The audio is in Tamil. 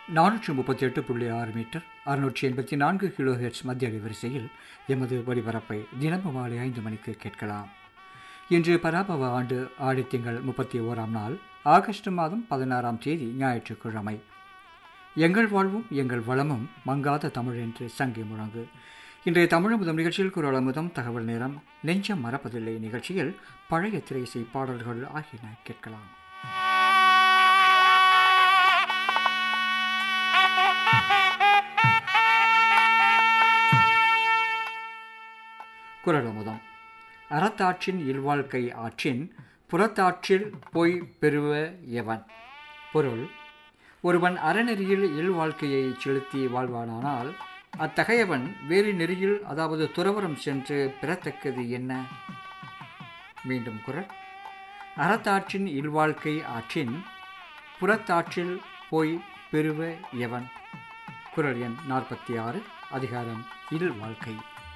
நானூற்று முப்பத்தி எட்டு புள்ளி ஆறு மீட்டர் அறுநூற்றி எண்பத்தி நான்கு கிலோ ஹெர்ட்ஸ் மத்திய அலைவரிசையில் எமது ஒலிபரப்பை தினமும் மாலை ஐந்து மணிக்கு கேட்கலாம் இன்று பராபவ ஆண்டு ஆடித்திங்கள் முப்பத்தி ஓராம் நாள் ஆகஸ்ட் மாதம் பதினாறாம் தேதி ஞாயிற்றுக்கிழமை எங்கள் வாழ்வும் எங்கள் வளமும் மங்காத தமிழ் என்று சங்கி முழங்கு இன்றைய தமிழ் முதம் நிகழ்ச்சியில் குரல் அமுதம் தகவல் நேரம் நெஞ்சம் மறப்பதில்லை நிகழ்ச்சியில் பழைய திரைசை பாடல்கள் ஆகியன கேட்கலாம் குரல் அமுதம் அறத்தாற்றின் இல்வாழ்க்கை ஆற்றின் புறத்தாற்றில் போய் பெறுவ எவன் பொருள் ஒருவன் அறநெறியில் இல்வாழ்க்கையை செலுத்தி வாழ்வானானால் அத்தகையவன் வேறு நெறியில் அதாவது துறவரம் சென்று பெறத்தக்கது என்ன மீண்டும் குரல் அறத்தாற்றின் இல்வாழ்க்கை ஆற்றின் புறத்தாற்றில் போய் பெறுவ எவன் குரல் எண் நாற்பத்தி ஆறு அதிகாரம் இல் வாழ்க்கை